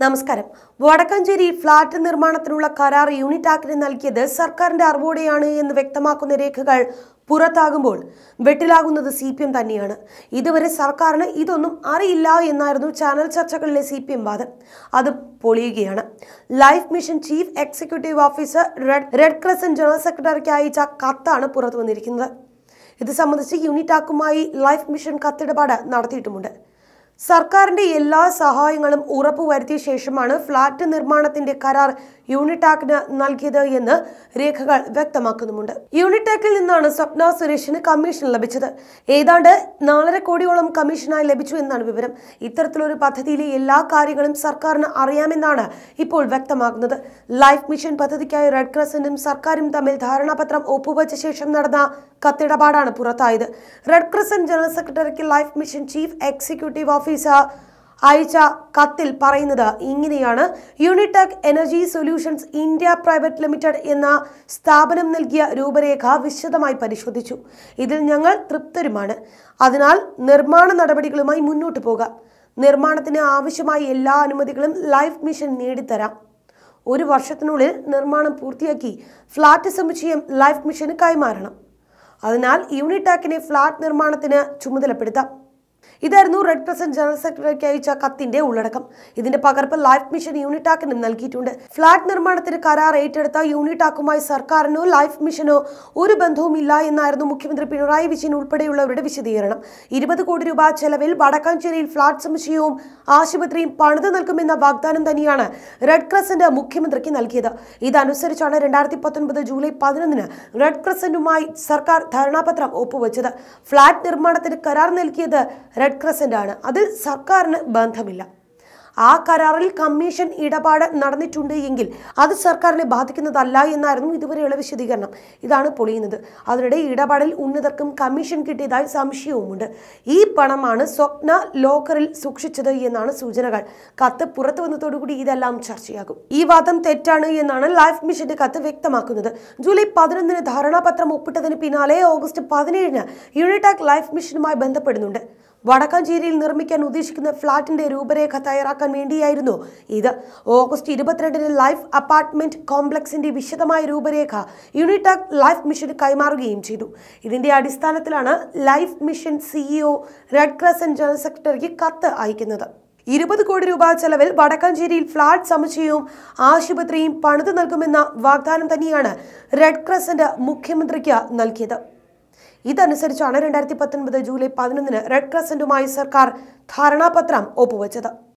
നമസ്കാരം വടക്കഞ്ചേരി ഫ്ളാറ്റ് നിർമ്മാണത്തിനുള്ള കരാർ യൂണിറ്റാക്കിന് നൽകിയത് സർക്കാരിന്റെ അറിവോടെയാണ് എന്ന് വ്യക്തമാക്കുന്ന രേഖകൾ പുറത്താകുമ്പോൾ വെട്ടിലാകുന്നത് സി പി എം തന്നെയാണ് ഇതുവരെ സർക്കാരിന് ഇതൊന്നും അറിയില്ല എന്നായിരുന്നു ചാനൽ ചർച്ചകളിലെ സി പി എം വാദം അത് പൊളിയുകയാണ് life mission chief executive officer red red crescent general സെക്രട്ടറിക്ക് അയച്ച കത്താണ് പുറത്തു വന്നിരിക്കുന്നത് ഇത് സംബന്ധിച്ച് യൂണിറ്റാക്കുമായി ലൈഫ് മിഷൻ കത്തിടപാട് നടത്തിയിട്ടുമുണ്ട് സർക്കാരിന്റെ എല്ലാ സഹായങ്ങളും ഉറപ്പുവരുത്തിയ ശേഷമാണ് ഫ്ളാറ്റ് നിർമ്മാണത്തിന്റെ കരാർ യൂണിടാക്കിന് നൽകിയത് എന്ന് രേഖകൾ വ്യക്തമാക്കുന്നുമുണ്ട് യൂണിടാക്കിൽ നിന്നാണ് സ്വപ്ന സുരേഷിന് കമ്മീഷൻ ലഭിച്ചത് ഏതാണ്ട് നാലര കോടിയോളം കമ്മീഷനായി ലഭിച്ചു എന്നാണ് വിവരം ഇത്തരത്തിലൊരു പദ്ധതിയിലെ എല്ലാ കാര്യങ്ങളും സർക്കാരിന് അറിയാമെന്നാണ് ഇപ്പോൾ വ്യക്തമാകുന്നത് ലൈഫ് മിഷൻ പദ്ധതിക്കായി റെഡ് ക്രസന്റും സർക്കാരും തമ്മിൽ ധാരണാപത്രം ഒപ്പുവച്ച ശേഷം നടന്ന കത്തിടപാടാണ് പുറത്തായത് റെഡ് ക്രസന്റ് ജനറൽ സെക്രട്ടറിക്ക് life mission chief executive officer അയച്ച കത്തിൽ പറയുന്നത് ഇങ്ങനെയാണ് Unitech energy solutions India private limited എന്ന സ്ഥാപനം നൽകിയ രൂപരേഖ വിശദമായി പരിശോധിച്ചു ഇതിൽ ഞങ്ങൾ തൃപ്തരുമാണ് അതിനാൽ നിർമ്മാണ നടപടികളുമായി മുന്നോട്ട് പോകാം നിർമ്മാണത്തിന് ആവശ്യമായ എല്ലാ അനുമതികളും ലൈഫ് മിഷൻ നേടിത്തരാം ഒരു വർഷത്തിനുള്ളിൽ നിർമ്മാണം പൂർത്തിയാക്കി ഫ്ളാറ്റ് സമുച്ചയം ലൈഫ് മിഷന് കൈമാറണം അതിനാൽ യൂണിടാക്കിനെ ഫ്ളാറ്റ് നിർമ്മാണത്തിന് ചുമതലപ്പെടുത്താം ഇതായിരുന്നു റെഡ് ക്രസന്റ് ജനറൽ സെക്രട്ടറിക്ക് അയച്ച കത്തിന്റെ ഉള്ളടക്കം ഇതിന്റെ പകർപ്പ് ലൈഫ് മിഷൻ യൂണിറ്റാക്കിനും നൽകിയിട്ടുണ്ട് ഫ്ളാറ്റ് നിർമ്മാണത്തിന് കരാർ ഏറ്റെടുത്ത യൂണിറ്റാക്കുമായി സർക്കാരിനോ ലൈഫ് മിഷനോ ഒരു ബന്ധവുമില്ല എന്നായിരുന്നു മുഖ്യമന്ത്രി പിണറായി വിജയൻ ഉൾപ്പെടെയുള്ളവരുടെ വിശദീകരണം ഇരുപത് കോടി രൂപ ചെലവിൽ വടക്കാഞ്ചേരിയിൽ ഫ്ളാറ്റ് സമുച്ചയവും ആശുപത്രിയും പണിതു നൽകുമെന്ന വാഗ്ദാനം തന്നെയാണ് റെഡ് ക്രസന്റ് മുഖ്യമന്ത്രിക്ക് നൽകിയത് ഇതനുസരിച്ചാണ് രണ്ടായിരത്തി പത്തൊൻപത് ജൂലൈ പതിനൊന്നിന് റെഡ് ക്രസന്റുമായി സർക്കാർ ധാരണാപത്രം ഒപ്പുവെച്ചത് ഫ്ളാറ്റ് നിർമ്മാണത്തിന് കരാർ നൽകിയത് റെഡ് ക്രസന്റ് ആണ് അതിൽ സർക്കാരിന് ബന്ധമില്ല ആ കരാറിൽ കമ്മീഷൻ ഇടപാട് നടന്നിട്ടുണ്ട് എങ്കിൽ അത് സർക്കാരിനെ ബാധിക്കുന്നതല്ല എന്നായിരുന്നു ഇതുവരെയുള്ള വിശദീകരണം ഇതാണ് പൊളിയുന്നത് അതിനിടെ ഇടപാടിൽ ഉന്നതർക്കും കമ്മീഷൻ കിട്ടിയതായി സംശയവുമുണ്ട് ഈ പണമാണ് സ്വപ്ന ലോക്കറിൽ സൂക്ഷിച്ചത് എന്നാണ് സൂചനകൾ കത്ത് പുറത്തു വന്നതോടുകൂടി ഇതെല്ലാം ചർച്ചയാകും ഈ വാദം തെറ്റാണ് എന്നാണ് ലൈഫ് മിഷന്റെ കത്ത് വ്യക്തമാക്കുന്നത് ജൂലൈ പതിനൊന്നിന് ധാരണാപത്രം ഒപ്പിട്ടതിന് പിന്നാലെ ഓഗസ്റ്റ് പതിനേഴിന് യൂണിടാക് ലൈഫ് മിഷനുമായി ബന്ധപ്പെടുന്നുണ്ട് വടക്കാഞ്ചേരിയിൽ നിർമ്മിക്കാൻ ഉദ്ദേശിക്കുന്ന ഫ്ളാറ്റിന്റെ രൂപരേഖ തയ്യാറാക്കാൻ വേണ്ടിയായിരുന്നു ഇത് ഓഗസ്റ്റ് ഇരുപത്തിരണ്ടിന് ലൈഫ് അപ്പാർട്ട്മെന്റ് കോംപ്ലക്സിന്റെ വിശദമായ രൂപരേഖ യൂണിടാക് ലൈഫ് മിഷന് കൈമാറുകയും ചെയ്തു ഇതിന്റെ അടിസ്ഥാനത്തിലാണ് life mission CEO red crescent general സെക്രട്ടറിക്ക് കത്ത് അയക്കുന്നത് ഇരുപത് കോടി രൂപ ചെലവിൽ വടക്കാഞ്ചേരിയിൽ ഫ്ളാറ്റ് സമുച്ചയവും ആശുപത്രിയും പണിതു നൽകുമെന്ന വാഗ്ദാനം തന്നെയാണ് റെഡ് ക്രസന്റ് മുഖ്യമന്ത്രിക്ക് നൽകിയത് ഇതനുസരിച്ചാണ് രണ്ടായിരത്തി പത്തൊൻപത് ജൂലൈ പതിനൊന്നിന് റെഡ് ക്രസന്റുമായി സർക്കാർ ധാരണാപത്രം ഒപ്പുവെച്ചത്